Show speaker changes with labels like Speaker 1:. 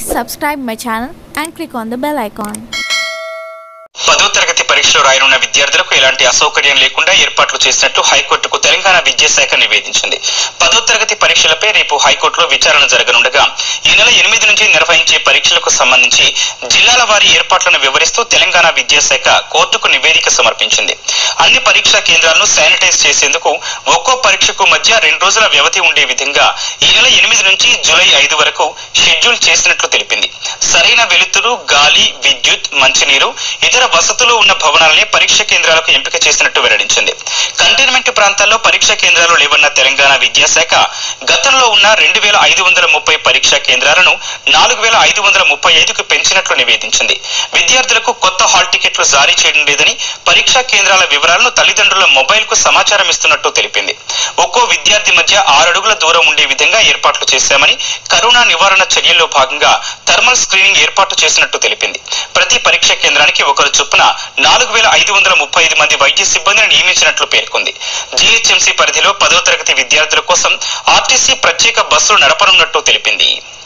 Speaker 1: subscribe my channel and click on the bell icon.
Speaker 2: పదో తరగతి పరీక్షలు రాయనున్న విద్యార్థులకు ఎలాంటి అసౌకర్యం లేకుండా ఏర్పాట్లు చేసినట్లు హైకోర్టుకు తెలంగాణ విద్యాశాఖ నివేదించింది పదో తరగతి పరీక్షలపై రేపు హైకోర్టులో విచారణ జరగనుండగా ఈ నెల ఎనిమిది నుంచి నిర్వహించే పరీక్షలకు సంబంధించి జిల్లాల వారి ఏర్పాట్లను వివరిస్తూ తెలంగాణ విద్యాశాఖ కోర్టుకు నివేదిక సమర్పించింది అన్ని పరీక్షా కేంద్రాలను శానిటైజ్ చేసేందుకు ఒక్కో పరీక్షకు మధ్య రెండు రోజుల వ్యవధి ఉండే విధంగా ఈ నెల ఎనిమిది నుంచి జూలై ఐదు వరకు షెడ్యూల్ చేసినట్లు తెలిపింది సరైన వెలుతురు గాలి విద్యుత్ మంచినీరు ఇతర వసతులు ఉన్న భవనాలనే పరీక్ష కేంద్రాలకు ఎంపిక చేసినట్టు వెల్లడించింది కంటైన్మెంట్ ప్రాంతాల్లో పరీక్ష కేంద్రాలు లేవన్న తెలంగాణ విద్యాశాఖ గతంలో ఉన్న రెండు వేల ఐదు వందల ముప్పై పరీక్షా కేంద్రాలను నాలుగు వేల ఐదు వందల ముప్పై ఐదుకు పెంచినట్లు నివేదించింది విద్యార్థులకు కొత్త హాల్ టికెట్లు జారీ చేయడం లేదని పరీక్షా కేంద్రాల వివరాలను తల్లిదండ్రుల మొబైల్ కు సమాచారం ఇస్తున్నట్టు తెలిపింది ఒక్కో విద్యార్థి మధ్య ఆరు అడుగుల దూరం ఉండే విధంగా ఏర్పాట్లు చేశామని కరోనా నివారణ చర్యల్లో భాగంగా థర్మల్ స్క్రీనింగ్ ఏర్పాటు చేసినట్టు తెలిపింది ప్రతి పరీక్ష కేంద్రానికి ఒకరు చొప్పున నాలుగు వేల ఐదు వందల ముప్పై ఐదు మంది వైద్య సిబ్బందిని నియమించినట్లు పేర్కొంది జీహెచ్ఎంసీ పరిధిలో పదో తరగతి విద్యార్థుల కోసం ఆర్టీసీ ప్రత్యేక బస్సులు నడపనున్నట్టు తెలిపింది